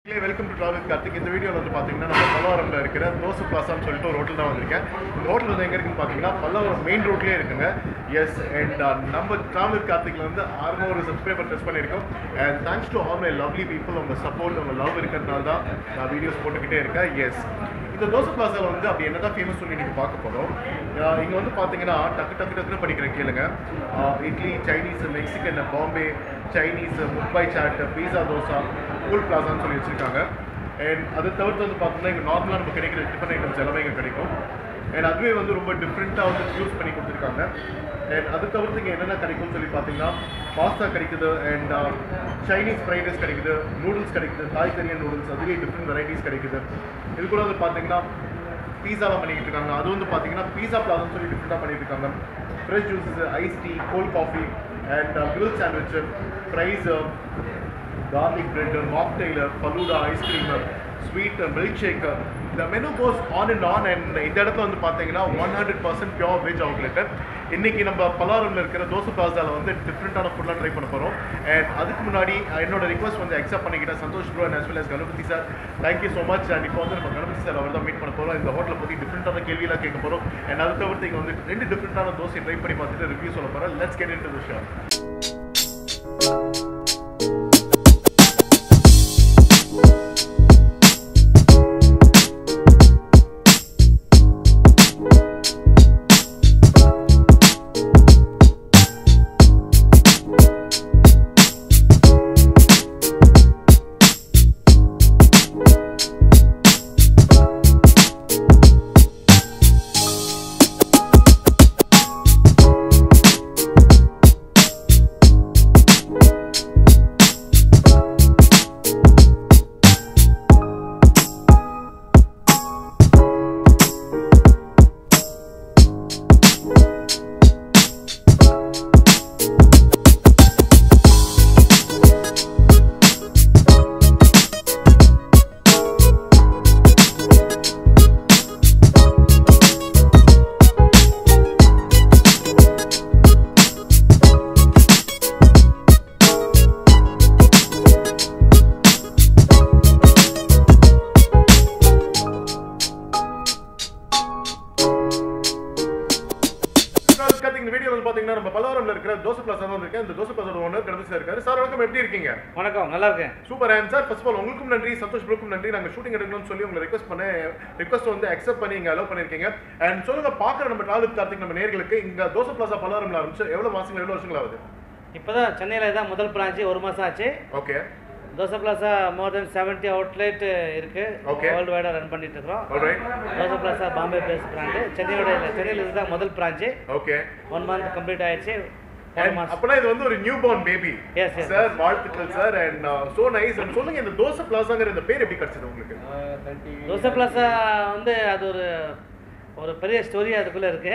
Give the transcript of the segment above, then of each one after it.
Welcome to travel Karthik இந்த வீடியோவில் வந்து பார்த்தீங்கன்னா நம்ம பல்லவரம்ல இருக்கிற தோசை பிளாசான்னு சொல்லிட்டு ஒரு ஹோட்டல் தான் வந்திருக்கேன் இந்த ஹோட்டல் வந்து எங்கே இருக்குன்னு பார்த்தீங்கன்னா பல்லவரம் மெயின் ரோட்லேயே இருக்குங்க எஸ் அண்ட் நம்ம டிராவல் கார்த்திக்ல வந்து அறுநூறு சப்ஸ்கிரைபர் டெஸ்ட் பண்ணியிருக்கோம் and thanks to all my lovely people உங்கள் சப்போர்ட் உங்கள் லவ் இருக்கிறதுனால தான் நான் வீடியோஸ் போட்டுக்கிட்டே இருக்கேன் எஸ் இந்த தோசை பிளாசாவில் வந்து அப்படி என்னதான் ஃபேமஸ் சொல்லி நீங்கள் பார்க்க போகிறோம் இங்கே வந்து பார்த்தீங்கன்னா டக்கு டக்கு டக்குன்னு படிக்கிறேன் கேளுங்க ஆஹ் idli Chinese Mexican Bombay Chinese Mumbai chaat pizza dosa cool பிளாசான்னு சொல்லி வச்சுருக்காங்க அண்ட் அதை தவிர்த்து வந்து பார்த்தோம்னா இங்கே நார்மலாக நம்ம கிடைக்கிற டிஃபன் ஐட்டம்ஸ் எல்லாமே இங்கே கிடைக்கும் அண்ட் அதுவே வந்து ரொம்ப டிஃப்ரெண்ட்டாக வந்து யூஸ் பண்ணி கொடுத்துருக்காங்க அண்ட் அது தவிர்த்து இங்கே என்னென்ன கிடைக்கும்னு சொல்லி பார்த்தீங்கன்னா பாஸ்தா கிடைக்குது அண்ட் சைனீஸ் ஃப்ரைட் ரைஸ் கிடைக்குது நூடுல்ஸ் கிடைக்குது தாய் கரியன் நூடுல்ஸ் அதுலேயே டிஃப்ரெண்ட் வெரைட்டிஸ் கிடைக்குது இது கூட வந்து பார்த்தீங்கன்னா பீஸாலாம் பண்ணிக்கிட்டு இருக்காங்க அது வந்து பார்த்தீங்கன்னா பீஸா பிளாஸ்னு சொல்லி டிஃப்ரெண்ட்டாக பண்ணிட்டு இருக்காங்க fresh juices ice tea cold coffee and grill sandwich fries garlic bread, mocktail, falooda, ice cream, sweet, milk shake. The menu goes on and on and இந்த இடத்துல வந்து பார்த்தீங்கன்னா one hundred percent pure veg outlet இன்னைக்கு நம்ம பலாரம்ல இருக்கிற தோசை பிளாசாவில் வந்து டிஃப்ரெண்ட்டான ஃபுட்லாம் ட்ரை பண்ண போகிறோம் அண்ட் அதுக்கு முன்னாடி என்னோட ரிக்வஸ்ட் வந்து அக்செப்ட் பண்ணிக்கிட்டேன் Santhosh bro and as well as Ganapathi sir thank you so much and இப்போ வந்து நம்ம கணபதி சார் அவர் தான் மீட் பண்ண போகிறோம் இந்த ஹோட்டலை பற்றி டிஃப்ரெண்ட்டான கேள்வியெல்லாம் கேட்க போகிறோம் அண்ட் அது தவிர்த்து இங்கே வந்து ரெண்டு டிஃப்ரெண்ட்டான தோசை ட்ரை பண்ணி பார்த்துட்டு ரிவ்யூ சொல்ல போகிறேன் let's get into show Karthik இந்த வீடியோ வந்து பாத்தீங்கன்னா நம்ம பலவரம்ல இருக்கிற தோசை பிளாசா தான் இருக்கேன் இந்த தோசை பிளாசோட ஓனர் கணபதி சார் இருக்காரு சார் வணக்கம் எப்படி இருக்கீங்க வணக்கம் நல்லா இருக்கேன் super and sir first of all உங்களுக்கும் நன்றி சந்தோஷ் ப்ரோக்கும் நன்றி நாங்கள் ஷூட்டிங் எடுக்கணும்னு சொல்லி உங்களை ரிக்வஸ்ட் பண்ண ரிக்வஸ்ட் வந்து அக்செப்ட் பண்ணி இங்கே அலோவ் பண்ணியிருக்கீங்க அண்ட் சொல்லுங்க பார்க்குற நம்ம டிராவல் கார்த்திக் நம்ம நேர்களுக்கு இங்க தோசை பிளாசா பலவரம்ல ஆரம்பிச்சு எவ்வளவு மாசங்கள் எவ்வளவு வருஷங்கள் ஆகுது இப்போதான் சென்னையில் தான் முதல் பிரான்ச்சு ஒரு மாதம் ஆச்சு okay dosa plaza more than seventy outlet இருக்கு Okay. வேர்ல்டு வைடாக ரன் பண்ணிட்டு இருக்கிறோம் alright dosa plaza Bombay base brand சென்னையோட இல்லை சென்னையில் இதுதான் முதல் branch okay one month complete ஆயிடுச்சு ஒன் அண்ட் மாதம் அப்பனா இது வந்து ஒரு new born baby Yes, yes. Sir வாழ்த்துக்கள் sir and so nice and சொல்லுங்க இந்த தோசை பிளாசாங்கிற இந்த பேர் எப்படி கிடைச்சது உங்களுக்கு தோசை பிளாசா வந்து அது ஒரு ஒரு பெரிய ஸ்டோரி அதுக்குள்ளே இருக்கு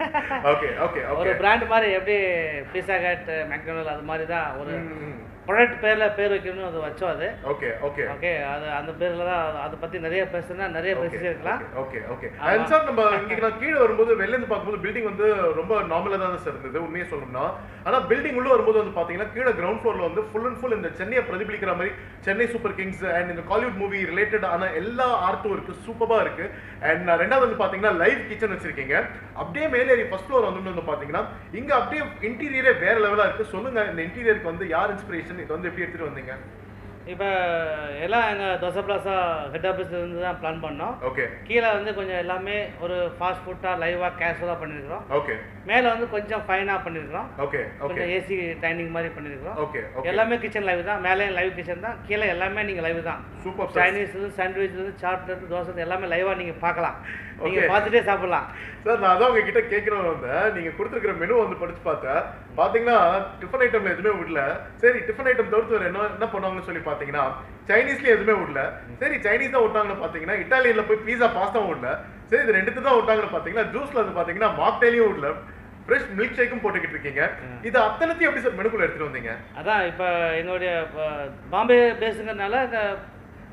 ஓகே ஓகே ஒரு ஓகே பிராண்ட் மாதிரி எப்படி பீஸா கட் மேக்டோனல் அது மாதிரி தான் ஒரு ப்ராடக்ட் பேரில் பேர் வைக்கணும்னு அது வச்சோம் அது ஓகே ஓகே ஓகே அது அந்த பேரில் தான் அதை பற்றி நிறைய பேசுனா நிறைய பேசிட்டே இருக்கலாம் ஓகே ஓகே அண்ட் சார் நம்ம இங்க நான் கீழே வரும்போது வெளில இருந்து பார்க்கும்போது பில்டிங் வந்து ரொம்ப நார்மலா தான் சார் இருந்தது உண்மையை சொல்லணும்னா ஆனா பில்டிங் உள்ள வரும்போது வந்து பாத்தீங்கன்னா கீழே கிரவுண்ட் ஃப்ளோர்ல வந்து ஃபுல் அண்ட் ஃபுல் இந்த சென்னையை பிரதிபலிக்கிற மாதிரி சென்னை சூப்பர் கிங்ஸ் அண்ட் இந்த காலிவுட் மூவி ரிலேட்டட் ஆன எல்லா ஆர்ட்டும் இருக்கு சூப்பரா இருக்கு அண்ட் ரெண்டாவது வந்து பாத்தீங்கன்னா லைவ் கிச்சன் வச்சிருக்கீங்க அப்படியே மேலே ஏறி ஃபர்ஸ்ட் ஃப்ளோர் வந்து வந்து பாத்தீங்கன்னா இங்க அப்படியே இன்டீரியரே வேற லெவலா இருக்கு சொல்லுங்க இந்த இன்டீரியருக்கு வந்து யார் இன்ஸ்பிரேஷன் இது வந்து எப்படி எடுத்துட்டு வந்தீங்க இப்போ எல்லாம் எங்கள் தோசை பிளாசா ஹெட் ஆஃபீஸ்ல இருந்து தான் பிளான் பண்ணோம் ஓகே கீழே வந்து கொஞ்சம் எல்லாமே ஒரு ஃபாஸ்ட் ஃபுட்டாக லைவாக கேஷுவலாக பண்ணியிருக்கிறோம் ஓகே மேலே வந்து கொஞ்சம் ஃபைனாக பண்ணியிருக்கிறோம் ஓகே ஓகே கொஞ்சம் ஏசி டைனிங் மாதிரி பண்ணியிருக்கிறோம் ஓகே ஓகே எல்லாமே கிச்சன் லைவ் தான் மேலே லைவ் கிச்சன் தான் கீழே எல்லாமே நீங்கள் லைவ் தான் super sir Chinese sandwich chocolate dosa எல்லாமே லைவாக நீங்கள் பார்க்கலாம் Okay. நீங்கள் பார்த்துட்டே சாப்பிடலாம் சார் நான் அதான் உங்ககிட்ட கேட்கணும் வந்தேன் நீங்க கொடுத்துருக்கிற மெனு வந்து படிச்சு பார்த்தேன் பாத்தீங்கன்னா டிஃபன் ஐட்டம்ல எதுவுமே விடல சரி டிஃபன் ஐட்டம் தவிர்த்து வேற என்ன என்ன பண்ணுவாங்கன்னு சொல்லி பாத்தீங்கன்னா சைனீஸ்லயும் எதுவுமே விடல சரி சைனீஸ் தான் விட்டாங்கன்னு பாத்தீங்கன்னா இட்டாலியன்ல போய் பீஸா பாஸ்தாவும் விடல சரி இது ரெண்டுத்து தான் விட்டாங்கன்னு பாத்தீங்கன்னா ஜூஸ்ல வந்து பாத்தீங்கன்னா மாக்டேலையும் விடல ஃப்ரெஷ் மில்க் ஷேக்கும் போட்டுக்கிட்டு இருக்கீங்க இது அத்தனைத்தையும் எப்படி சார் மெனுக்குள்ள எடுத்துட்டு வந்தீங்க அதான் இப்போ எங்களுடைய இப்போ பாம்பே பேஸுங்கிறதுனால இந்த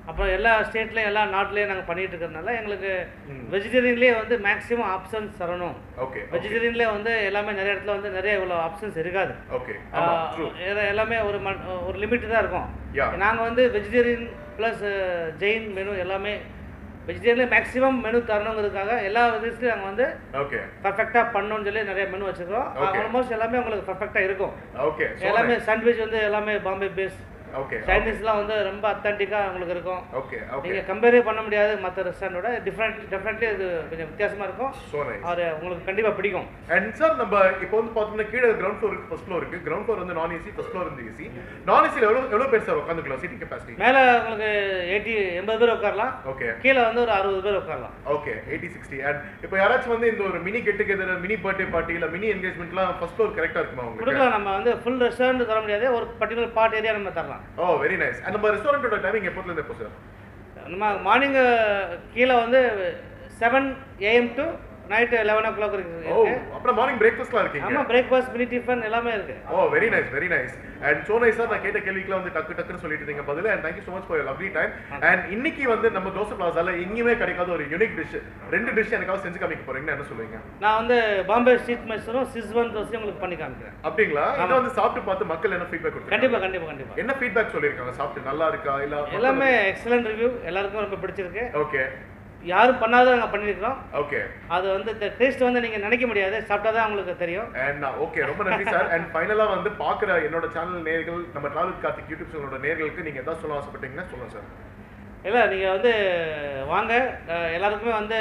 அப்புறம் எல்லா ஸ்டேட்லேயும் எல்லா நாட்டிலையும் நாங்கள் பண்ணிட்டு இருக்கிறதுனால எங்களுக்கு ம். வெஜிடேரியன்லேயே வந்து மேக்ஸிமம் ஆப்ஷன்ஸ் தரணும் ஓகே வெஜிடேரியன்லேயே வந்து எல்லாமே நிறைய இடத்துல வந்து நிறைய இவ்வளோ ஆப்ஷன்ஸ் இருக்காது ஓகே ஆமா ஆஹ் ட்ரூ எல்லாம் எல்லாமே ஒரு மண் ஒரு லிமிட் தான் இருக்கும் Yeah. நாங்கள் வந்து வெஜிடேரியன் ப்ளஸ் ஜெயின் மெனு எல்லாமே வெஜிடேரியன்ல மேக்ஸிமம் மெனு தரணுங்கிறதுக்காக எல்லா விதத்துலையும் நாங்கள் வந்து ஓகே பர்ஃபெக்டாக பண்ணணும்னு சொல்லி நிறைய மெனு வச்சுருக்கோம் Okay. ஆல்மோஸ்ட் எல்லாமே உங்களுக்கு பர்ஃபெக்டாக இருக்கும் ஓகே எல்லாமே சாண்ட்விச் வந்து எல்லாமே பாம்பே பேஸ் ஓகே சைனீஸ்லாம் வந்து ரொம்ப அத்தன்டிக்காக உங்களுக்கு இருக்கும் ஓகே ஓகே நீங்கள் கம்பேரே பண்ண முடியாது மற்ற ரெஸ்டாரண்டோட டிஃப்ரெண்ட் டெஃபினெட்லி இது கொஞ்சம் வித்தியாசமாக இருக்கும் ஸோ நைஸ் அது உங்களுக்கு கண்டிப்பாக பிடிக்கும் அண்ட் சார் நம்ம இப்போ வந்து பார்த்தோம்னா கீழே கிரவுண்ட் ஃப்ளோர் இருக்கு ஃபர்ஸ்ட் ஃப்ளோர் இருக்கு கிரவுண்ட் ஃப்ளோர் வந்து நான் ஏசி ஃபர்ஸ்ட் ஃப்ளோர் வந்து ஏசி நான் ஏசியில் எவ்வளோ எவ்வளோ பேர் சார் உட்காந்துக்கலாம் சீட்டிங் கெப்பாசிட்டி மேலே உங்களுக்கு எயிட்டி எண்பது பேர் உட்காரலாம் ஓகே கீழே வந்து ஒரு அறுபது பேர் உட்காரலாம் ஓகே எயிட்டி சிக்ஸ்டி அண்ட் இப்போ யாராச்சும் வந்து இந்த ஒரு mini get together mini birthday party இல்லை மினி என்கேஜ்மெண்ட்லாம் ஃபர்ஸ்ட் ஃப்ளோர் கரெக்டாக இருக்குமா உங்களுக்கு கொடுக்கலாம் நம்ம வந்து ஃபுல் ரெஸ்டாரண்ட் தர முடியாது ஒரு பர்டிகுலர் பார்ட் ஏரியா நம்ம தரலாம் ஓ வெரி நைஸ் அண்ட் நம்ம ரெஸ்டாரண்ட்டோட டைமிங் எப்போதுலேருந்து எப்போ சார் நம்ம மார்னிங் கீழே வந்து seven AM to night eleven o'clock ஓ இருக்கு அப்புறம் மார்னிங் பிரேக்ஃபாஸ்ட்லாம் இருக்கீங்க ஆமாம் பிரேக்ஃபாஸ்ட் மினி டிஃபன் எல்லாமே இருக்கு oh very nice very nice and so nice sir நான் கேட்ட கேள்விக்குலாம் வந்து டக்கு டக்குன்னு சொல்லிட்டு இருந்தீங்க பதில் and thank you so much for lovely time and இன்னைக்கு வந்து நம்ம தோசை பிளாசால எங்கேயுமே கிடைக்காத ஒரு யூனிக் டிஷ் ரெண்டு டிஷ் எனக்காக செஞ்சு காமிக்க போறீங்கன்னு என்ன சொல்லுவீங்க நான் வந்து பாம்பே ஸ்ட்ரீட் மைசூரும் சிஸ்வன் தோசையும் உங்களுக்கு பண்ணி காமிக்கிறேன் அப்படிங்களா இதை வந்து சாப்பிட்டு பார்த்து மக்கள் என்ன ஃபீட்பேக் கொடுத்தாங்க கண்டிப்பாக கண்டிப்பாக கண்டிப்பாக என்ன ஃபீட்பேக் சொல்லியிருக்காங்க சாப்பிட்டு நல்லா இருக்கா இல்ல எல்லாமே எக்ஸலண்ட் ரிவ்யூ எல்லாருக்கும் ரொம்ப பிடிச்சிருக்கு ஓகே யாரும் பண்ணாத நாங்கள் பண்ணியிருக்கிறோம் ஓகே அது வந்து இந்த டேஸ்ட் வந்து நீங்கள் நினைக்க முடியாது சாப்பிட்டா தான் உங்களுக்கு தெரியும் அண்ட் ஓகே ரொம்ப நன்றி சார் அண்ட் ஃபைனலா வந்து பாக்குற என்னோட சேனல் நேர்கள் நம்ம டிராவல் கார்த்திக் யூடியூப் சேனலோட நேர்களுக்கு நீங்க எதாவது சொல்ல ஆசைப்பட்டீங்கன்னா சொல்லுங்க சார் இல்லை நீங்கள் வந்து வாங்க அஹ் எல்லாருக்குமே வந்து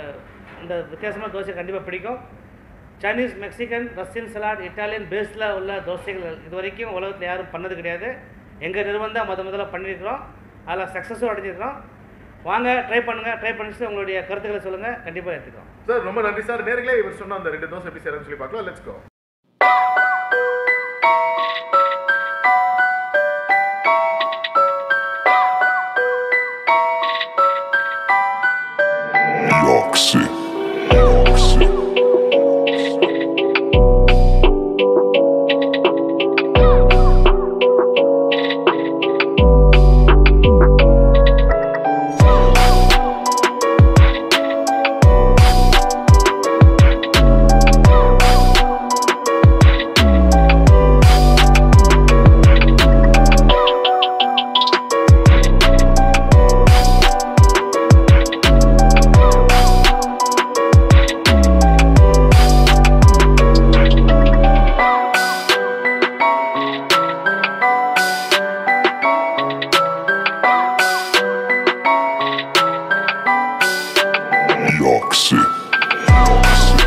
இந்த வித்தியாசமான தோசை கண்டிப்பாக பிடிக்கும் Chinese Mexican Russian salad Italian basil உள்ள தோசைகள் இது வரைக்கும் உலகத்தில் யாரும் பண்ணது கிடையாது எங்கள் நிறுவனம் தான் முத முதல்ல பண்ணியிருக்கிறோம் அதில் சக்ஸஸும் அடைஞ்சிருக்கிறோம் வாங்க ட்ரை பண்ணுங்கள் ட்ரை பண்ணிட்டு உங்களுடைய கருத்துக்களை சொல்லுங்கள் கண்டிப்பாக எடுத்துக்கிறோம் சார் ரொம்ப நன்றி சார் நேர்களே இவர் சொன்ன அந்த ரெண்டு தோசை எப்படி செய்யறதுன்னு சொல்லி பார்க்கலாம் let's go Yoxi. Yoxi. Yoxi. Yoxi.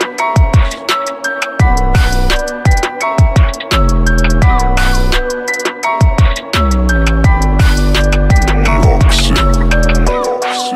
Yoxi. Yoxi.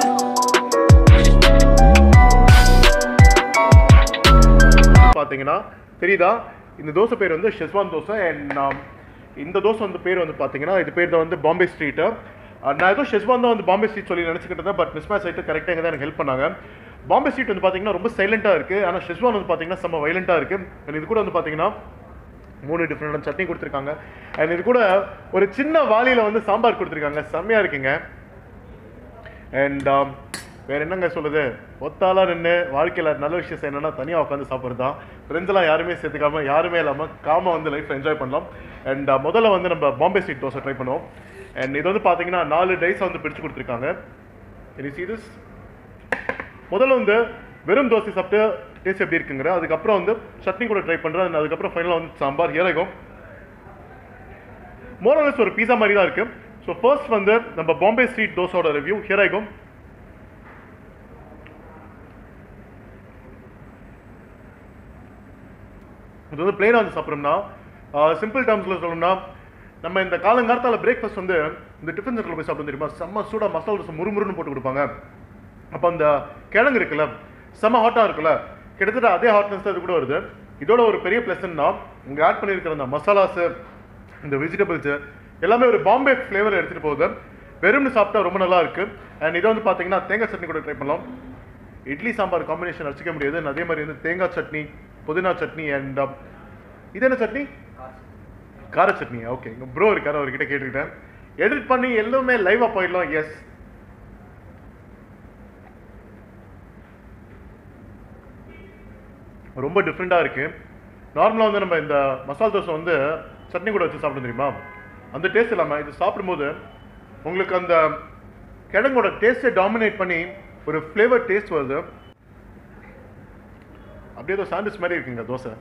பார்த்தீங்கன்னா தெரியுதா இந்த தோசை பேர் வந்து ஷெஸ்வான் தோசை அண்ட் இந்த தோசை வந்து பேர் வந்து பார்த்தீங்கன்னா இது பேர் தான் வந்து பாம்பே ஸ்ட்ரீட்டு நான் ஏதோ ஷெஸ்வான் தான் வந்து பாம்பே ஸ்ட்ரீட் சொல்லி நினச்சிக்கிட்டு இருந்தேன் பட் மிஸ்மேட்ச் ஆகிட்டு கரெக்டாக தான் எனக்கு ஹெல்ப் பண்ணாங்க பாம்பே ஸ்ட்ரீட் வந்து பார்த்தீங்கன்னா ரொம்ப சைலண்ட்டாக இருக்குது ஆனால் ஷெஸ்வான் வந்து பார்த்தீங்கன்னா செம்ம வைலண்ட்டாக இருக்குது அண்ட் இது கூட வந்து பார்த்தீங்கன்னா மூணு டிஃப்ரெண்டான சட்னி கொடுத்துருக்காங்க அண்ட் இது கூட ஒரு சின்ன வாளியில் வந்து சாம்பார் கொடுத்துருக்காங்க செம்மையாக இருக்குங்க அண்ட் வேற என்னங்க சொல்லுது ஒத்தாலாம் நின்று வாழ்க்கையில் நல்ல விஷயம் என்னன்னா தனியாக உட்காந்து சாப்பிட்றது தான் ஃப்ரெண்ட்ஸ்லாம் யாருமே சேர்த்துக்காம யாருமே இல்லாமல் காமாக வந்து லைஃப் என்ஜாய் பண்ணலாம் அண்ட் முதல்ல வந்து நம்ம பாம்பே ஸ்ட்ரீட் தோசை ட்ரை பண்ணுவோம் அண்ட் இது வந்து பார்த்தீங்கன்னா நாலு டைஸை வந்து பிரித்து கொடுத்துருக்காங்க see this முதல்ல வந்து வெறும் தோசை சாப்பிட்டு டேஸ்ட் எப்படி இருக்குங்கிற அதுக்கப்புறம் வந்து சட்னி கூட ட்ரை பண்ணுறேன் அதுக்கப்புறம் ஃபைனலாக வந்து சாம்பார் ஏரகம் மோரலஸ் ஒரு பீஸா மாதிரி தான் இருக்கு ஸோ ஃபர்ஸ்ட் வந்து நம்ம பாம்பே ஸ்ட்ரீட் தோசையோட ரிவ்யூ ஹியர் ஐ கோ இது வந்து பிளேனாக வந்து சாப்பிட்றோம்னா சிம்பிள் டேர்ம்ஸில் சொல்லணும்னா நம்ம இந்த காலங்காலத்தால் பிரேக்ஃபாஸ்ட் வந்து இந்த டிஃபன் சென்டரில் போய் சாப்பிட்டு தெரியுமா செம்ம சூடாக மசாலா தோசை முறுமுறுன்னு போட்டு கொடுப்பாங்க அப்போ அந்த கிழங்கு இருக்குல்ல செம்ம ஹாட்டாக இருக்குல்ல கிட்டத்தட்ட அதே ஹாட்னஸ் தான் இது கூட வருது இதோட ஒரு பெரிய ப்ளஸ்ன்னா இங்கே ஆட் பண்ணியிருக்கிற அந்த மசாலாஸு இந்த வெஜிடபிள்ஸு எல்லாமே ஒரு பாம்பே ஃப்ளேவர் எடுத்துகிட்டு போகுது வெறும்னு சாப்பிட்டா ரொம்ப நல்லா இருக்கு அண்ட் இதை வந்து பார்த்தீங்கன்னா தேங்காய் சட்னி கூட ட்ரை பண்ணலாம் இட்லி சாம்பார் காம்பினேஷன் அடிச்சிக்க முடியாது And அதே மாதிரி வந்து தேங்காய் சட்னி புதினா சட்னி அண்ட் இது என்ன சட்னி கார சட்னி ஓகே இங்கே ப்ரோ இருக்காரு அவர்கிட்ட கேட்டுக்கிட்டேன் எடிட் பண்ணி எல்லாமே லைவாக போயிடலாம் எஸ் ரொம்ப டிஃப்ரெண்ட்டாக இருக்குது நார்மலாக வந்து நம்ம இந்த மசால் தோசை வந்து சட்னி கூட வச்சு சாப்பிட தெரியுமா அந்த டேஸ்ட் இல்லாமல் இது சாப்பிடும்போது உங்களுக்கு அந்த கிழங்கோட டேஸ்ட்டை டாமினேட் பண்ணி ஒரு ஃப்ளேவர் டேஸ்ட் வருது அப்படியே ஏதோ சாண்ட்விச் மாதிரி இருக்குங்க தோசை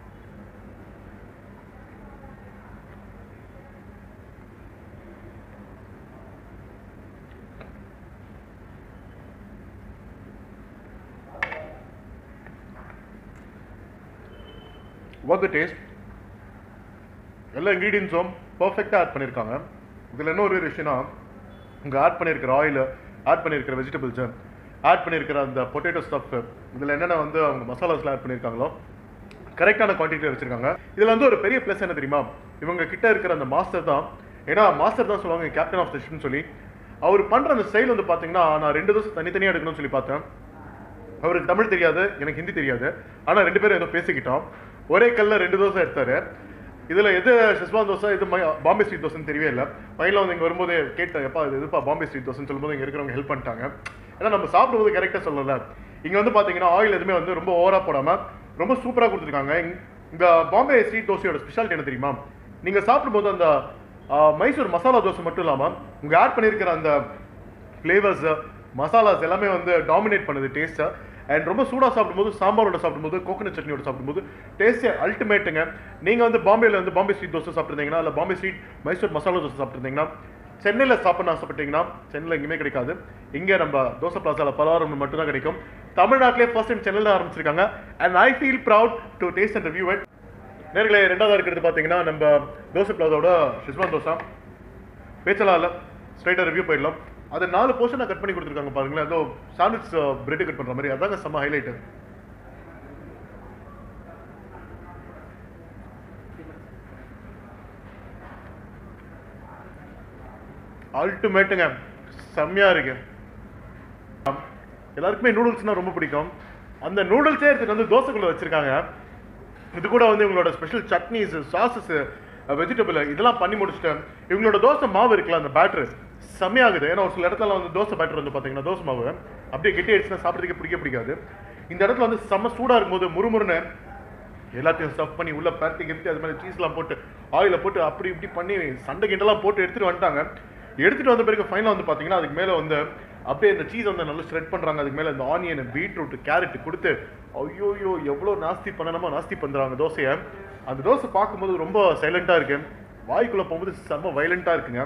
வாட் த டேஸ்ட் எல்லா இன்க்ரீடியன்ஸும் பர்ஃபெக்டாக ஆட் பண்ணியிருக்காங்க இதில் என்ன ஒரு விஷயம்னா இங்கே ஆட் பண்ணியிருக்கிற ஆயில் ஆட் பண்ணியிருக்கிற வெஜிடபிள்ஸு ஆட் பண்ணியிருக்கிற அந்த பொட்டேட்டோ ஸ்டஃப் இதில் என்னென்ன வந்து அவங்க மசாலாஸ்லாம் ஆட் பண்ணியிருக்காங்களோ கரெக்டான குவான்டிட்டியில் வச்சுருக்காங்க இதில் வந்து ஒரு பெரிய ப்ளஸ் என்ன தெரியுமா இவங்க கிட்ட இருக்கிற அந்த மாஸ்டர் தான் ஏன்னா மாஸ்டர் தான் சொல்லுவாங்க கேப்டன் ஆஃப் த ஷிப்னு சொல்லி அவர் பண்ணுற அந்த ஸ்டைல் வந்து பார்த்தீங்கன்னா நான் ரெண்டு தோசை தனித்தனியாக எடுக்கணும்னு சொல்லி பார்த்தேன் அவருக்கு தமிழ் தெரியாது எனக்கு ஹிந்தி தெரியாது ஆனால் ரெண்டு பேரும் ஏதோ பேசிக்கிட்டோம் ஒரே கல்ல ரெண்டு தோசை எடுத்தாரு இதில் எது ஷெஸ்வான் தோசை இது மை- பாம்பே ஸ்ட்ரீட் தோசைன்னு தெரியவே இல்லை பையனில் வந்து இங்கே வரும்போது கேட்டேன் எப்பா இது எதுப்பா பாம்பே ஸ்ட்ரீட் தோசைன்னு சொல்லும்போது இங்கே இருக்கிறவங்க ஹெல்ப் பண்ணிட்டாங்க ஏன்னா நம்ம சாப்பிடும்போது கரெக்டாக சொல்லல இங்கே வந்து பார்த்தீங்கன்னா ஆயில் எதுவுமே வந்து ரொம்ப ஓவராக போடாமல் ரொம்ப சூப்பராக கொடுத்துருக்காங்க இங்க- இந்த பாம்பே ஸ்ட்ரீட் தோசையோட ஸ்பெஷாலிட்டி என்ன தெரியுமா நீங்கள் சாப்பிடும்போது அந்த ஆ, மைசூர் மசாலா தோசை மட்டும் இல்லாமல் உங்கள் ஆட் பண்ணியிருக்கிற அந்த ஃப்ளேவர்ஸ் மசாலாஸ் எல்லாமே வந்து டாமினேட் பண்ணுது டேஸ்ட்டை அண்ட் ரொம்ப சூடாக சாப்பிடும்போது சாம்பாரோட சாப்பிடும்போது கோகனட் சட்னியோட சாப்பிடும்போது டேஸ்ட்டே அல்டிமேட்டுங்க நீங்கள் வந்து பாம்பேல வந்து பாம்பே ஸ்ட்ரீட் தோசை சாப்பிட்ருந்தீங்கன்னா இல்லை பாம்பே ஸ்ட்ரீட் மைசூர் மசாலா தோசை சாப்பிட்ருந்தீங்கன்னா சென்னையில் சாப்பிட்ணும் ஆசைப்பட்டீங்கன்னா சென்னையில் எங்கேயுமே கிடைக்காது இங்கே நம்ம தோசை பிளாசாவில் பலவாரம் மட்டும்தான் கிடைக்கும் தமிழ்நாட்டிலே ஃபர்ஸ்ட் டைம் சென்னையில் ஆரம்பிச்சிருக்காங்க and I feel proud to taste and review it நேர்களே ரெண்டாவது இருக்கிறது பார்த்தீங்கன்னா நம்ம தோசை பிளாசாவோட ஷிஸ்வான் தோசை பேச்சலாம் இல்லை ஸ்ட்ரைட்டாக ரிவ்யூ போயிடலாம் அது நாலு போர்ஷனாக கட் பண்ணி கொடுத்துருக்காங்க பாருங்களேன் ஏதோ சாண்ட்விச் பிரெட் கட் பண்ணுற மாதிரி அதாங்க செம்ம ஹைலைட்டு அல்டிமேட்டுங்க செம்மையாக இருக்கு எல்லாருக்குமே நூடுல்ஸ்னா ரொம்ப பிடிக்கும் அந்த நூடுல்ஸே எடுத்துட்டு வந்து தோசைக்குள்ள வச்சிருக்காங்க இது கூட வந்து இவங்களோட ஸ்பெஷல் சட்னிஸ் சாசஸ் வெஜிடபிள் இதெல்லாம் பண்ணி முடிச்சுட்டு இவங்களோட தோசை மாவு இருக்குல்ல அந்த பேட்டர் செம்மையாகுது ஏன்னா ஒரு சில இடத்துல வந்து தோசை பேட்டர் வந்து பார்த்தீங்கன்னா தோசை மாவு அப்படியே கெட்டி ஆயிடுச்சுன்னா சாப்பிட்றதுக்கே பிடிக்க பிடிக்காது இந்த இடத்துல வந்து செம்ம சூடாக இருக்கும்போது முறுமுறுன்னு எல்லாத்தையும் ஸ்டஃப் பண்ணி உள்ள பரட்டி கிரட்டி அது மாதிரி சீஸ்லாம் போட்டு ஆயில போட்டு அப்படி இப்படி பண்ணி சண்டை கிண்டெல்லாம் போட்டு எடுத்துட்டு வந்துட்டாங்க எடுத்துட்டு வந்த பிறகு ஃபைனலாக வந்து பார்த்தீங்கன்னா அதுக்கு மேலே வந்து அப்படியே இந்த சீஸ் வந்து நல்லா ஸ்ப்ரெட் பண்ணுறாங்க அதுக்கு மேலே இந்த ஆனியன் பீட்ரூட் கேரட் கொடுத்து ஐயோயோ எவ்வளோ நாஸ்தி பண்ணணுமோ நாஸ்தி பண்ணுறாங்க தோசையை அந்த தோசை பார்க்கும்போது ரொம்ப சைலண்ட்டாக இருக்கு வாய்க்குள்ளே போகும்போது செம்ம வைலண்ட்டாக இருக்குங்க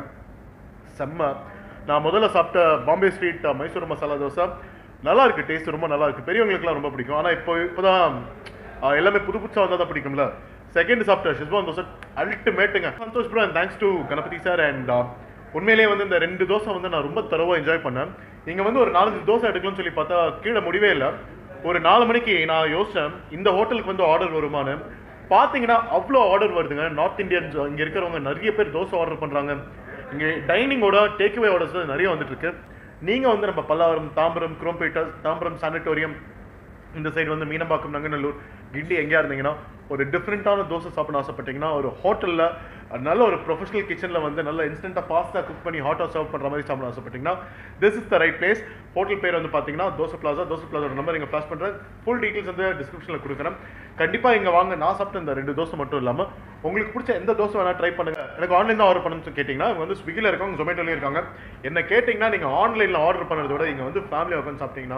செம்ம நான் முதல்ல சாப்பிட்ட பாம்பே ஸ்ட்ரீட் மைசூர் மசாலா தோசை நல்லா இருக்கு டேஸ்ட் ரொம்ப நல்லா இருக்கு பெரியவங்களுக்குலாம் ரொம்ப பிடிக்கும் ஆனால் இப்போ இப்போதான் ஆஹ், எல்லாமே புது புதுசாக வந்தால் தான் பிடிக்கும்ல செகண்ட் சாப்பிட்ட ஷிஸ்வான் தோசை அல்டிமேட்டுங்க Santhosh bro and thanks to Ganapathi sir and உண்மையிலேயே வந்து இந்த ரெண்டு தோசை வந்து நான் ரொம்ப தரவாக என்ஜாய் பண்ணேன் இங்கே வந்து ஒரு நாலஞ்சு தோசை எடுக்கலாம்னு சொல்லி பார்த்தா கீழே முடிவே இல்லை ஒரு நாலு மணிக்கு நான் யோசிச்சேன் இந்த ஹோட்டலுக்கு வந்து ஆர்டர் வருமான்னு பார்த்தீங்கன்னா அவ்வளோ ஆர்டர் வருதுங்க நார்த் இந்தியன்ஸ் இங்கே இருக்கிறவங்க நிறைய பேர் தோசை ஆர்டர் பண்ணுறாங்க இங்கே டைனிங்கோட டேக்அவே ஆர்டர்ஸ் நிறைய வந்துட்டு இருக்கு நீங்கள் வந்து நம்ம பல்லாவரம் தாம்பரம் குரோம்பேட்டா தாம்பரம் சானிட்டோரியம் இந்த சைடு வந்து மீனம்பாக்கம் நங்கநல்லூர் கிண்டி எங்கேயா இருந்தீங்கன்னா ஒரு டிஃப்ரெண்ட்டான தோசை சாப்பிட ஆசைப்பட்டீங்கன்னா ஒரு ஹோட்டலில் நல்ல ஒரு ப்ரொஃபஷனல் கிச்சனில் வந்து நல்ல இன்ஸ்டண்ட்டாக ஃபாஸ்ட்டாக குக் பண்ணி ஹாட்டாக சர்வ் பண்ணுற மாதிரி சாப்பிட ஆசைப்பட்டீங்கன்னா this is the right place hotel பேர் வந்து பார்த்தீங்கன்னா தோசை பிளாசா தோசை பிளாசோட நம்பர் இங்கே ஃப்ளாஷ் பண்ணுறேன் ஃபுல் டீட்டெயில்ஸ் வந்து டிஸ்கிரிப்ஷனில் கொடுக்குறேன் கண்டிப்பாக இங்கே வாங்க நான் சாப்பிட்ட இந்த ரெண்டு தோசை மட்டும் இல்லாமல் உங்களுக்கு பிடிச்ச எந்த தோசை வேணால் ட்ரை பண்ணுங்க எனக்கு ஆன்லைன் தான் ஆர்டர் பண்ணணும்னு கேட்டிங்கன்னா இவங்க வந்து ஸ்விக்கியில் இருக்காங்க ஜொமேட்டோலையும் இருக்காங்க என்ன கேட்டிங்கன்னா நீங்கள் ஆன்லைனில் ஆர்டர் பண்ணுறத விட இங்கே வந்து ஃபேமிலி உட்காந்து சாப்பிட்டீங்கன்னா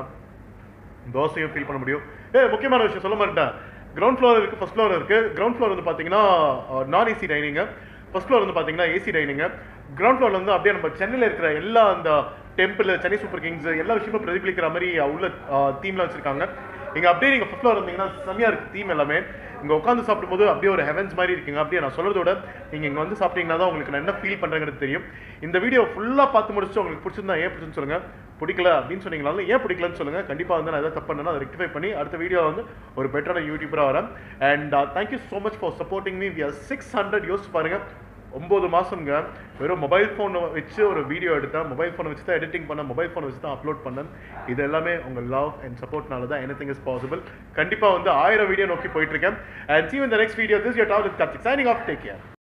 தோசையும் ஃபீல் பண்ண முடியும் ஏ முக்கியமான விஷயம் சொல்ல மாட்டேன் கிரவுண்ட் ஃப்ளோர் இருக்குது ஃபர்ஸ்ட் ஃப்ளோர் இருக்குது கிரவுண்ட் ஃப்ளோர் வந்து பார்த்தீங்கன்னா நான் ஏசி டைனிங்கு ஃபர்ஸ்ட் ஃப்ளோர் வந்து பார்த்தீங்கன்னா ஏசி டைனிங்கு கிரவுண்ட் ஃப்ளோர்ல வந்து அப்படியே நம்ம சென்னையில் இருக்கிற எல்லா அந்த டெம்பிள் சென்னை சூப்பர் கிங்ஸ் எல்லா விஷயமும் பிரதிபலிக்கிற மாதிரி அஹ், உள்ள தீம்லாம் வச்சிருக்காங்க இங்கே அப்படியே நீங்கள் ஃபர்ஸ்ட் ஃப்ளோர் இருந்தீங்கன்னா செம்மையாக இருக்குது தீம் எல்லாமே இங்கே உட்காந்து சாப்பிடும்போது அப்படியே ஒரு ஹெவன்ஸ் மாதிரி இருக்குங்க அப்படியே நான் சொல்றத விட நீங்கள் இங்கே வந்து சாப்பிட்டீங்கன்னா தான் உங்களுக்கு நான் என்ன ஃபீல் பண்ணுறேங்கிறது தெரியும் இந்த வீடியோ ஃபுல்லாக பார்த்து முடிச்சுட்டு உங்களுக்கு பிடிச்சிருந்தா ஏன் பிடிச்சுன்னு சொல்லுங்க பிடிக்கல அப்படின்னு சொன்னீங்களாலும் ஏன் பிடிக்கலன்னு சொல்லுங்க கண்டிப்பாக வந்து நான் எதாவது தப்பு பண்ணேன்னா அதை ரெக்டிஃபை பண்ணி அடுத்த வீடியோ வந்து ஒரு பெட்டரான யூடியூபராக வரேன் and thank you so much for supporting me we six hundred யோசிச்சு பாருங்க ஒம்பது மாதங்க வெறும் மொபைல் ஃபோன் வச்சு ஒரு வீடியோ எடுத்தேன் மொபைல் ஃபோனை வச்சு தான் எடிட்டிங் பண்ணேன் மொபைல் ஃபோனை வச்சு தான் அப்லோட் பண்ணேன் இது எல்லாமே உங்கள் லவ் அண்ட் சப்போர்ட்னால தான் எனி திங் இஸ் பாசிபிள் கண்டிப்பாக வந்து ஆயிரம் வீடியோ நோக்கி போயிட்டு இருக்கேன் and see you in the next video this is your Tower with Karthik signing off take care